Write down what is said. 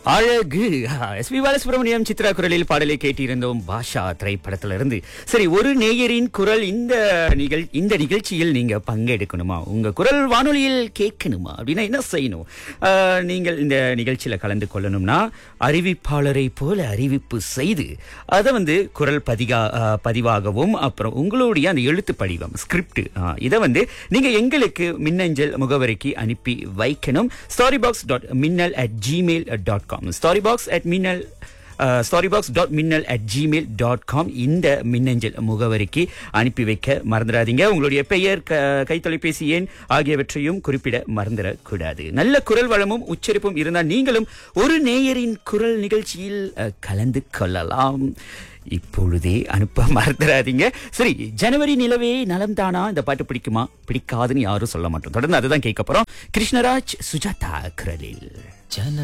அழகு S B Balasubramaniam Chitra குரலில் பாடலை கேட்டிருந்தோம் பாஷா திரைப்படத்திலிருந்து சரி ஒரு நேயரின் குரல் இந்த நிகழ் இந்த நிகழ்ச்சியில் நீங்க பங்கெடுக்கணுமா உங்க குரல் வானொலியில் கேட்கணுமா அப்படின்னா என்ன செய்யணும் ஆஹ், நீங்கள் இந்த நிகழ்ச்சியில கலந்து கொள்ளணும்னா அறிவிப்பாளரை போல அறிவிப்பு செய்து அதை வந்து குரல் பதிகா ஆஹ், பதிவாகவும் அப்புறம் உங்களுடைய அந்த எழுத்து படிவம் ஸ்கிரிப்ட் இதை வந்து நீங்க எங்களுக்கு மின்னஞ்சல் முகவரிக்கு அனுப்பி வைக்கணும் ஸ்டாரி பாக்ஸ் டாட் மின்னல் at gmail dot com starry box at மின்னல் ஸ்டாரி பாக்ஸ் டாட் மின்னல் அட் ஜிமெயில் டாட் காம் இந்த மின்னஞ்சல் முகவரிக்கு அனுப்பி வைக்க மறந்துடாதீங்க உங்களுடைய பெயர் க கைத்தொலைபேசி எண் ஆகியவற்றையும் குறிப்பிட மறந்துடக்கூடாது நல்ல குரல் வளமும் உச்சரிப்பும் இருந்தால் நீங்களும் ஒரு நேயரின் குரல் நிகழ்ச்சியில் அஹ், கலந்து கொள்ளலாம் இப்பொழுதே அனுப்ப மறந்துடாதீங்க சரி ஜனவரி நிலவே நலம்தானா இந்த பாட்டு பிடிக்குமா பிடிக்காதுன்னு யாரும் சொல்ல மாட்டோம் தொடர்ந்து அதுதான் கேட்க போறோம் கிருஷ்ணராஜ் சுஜாதா குரலில் ஜன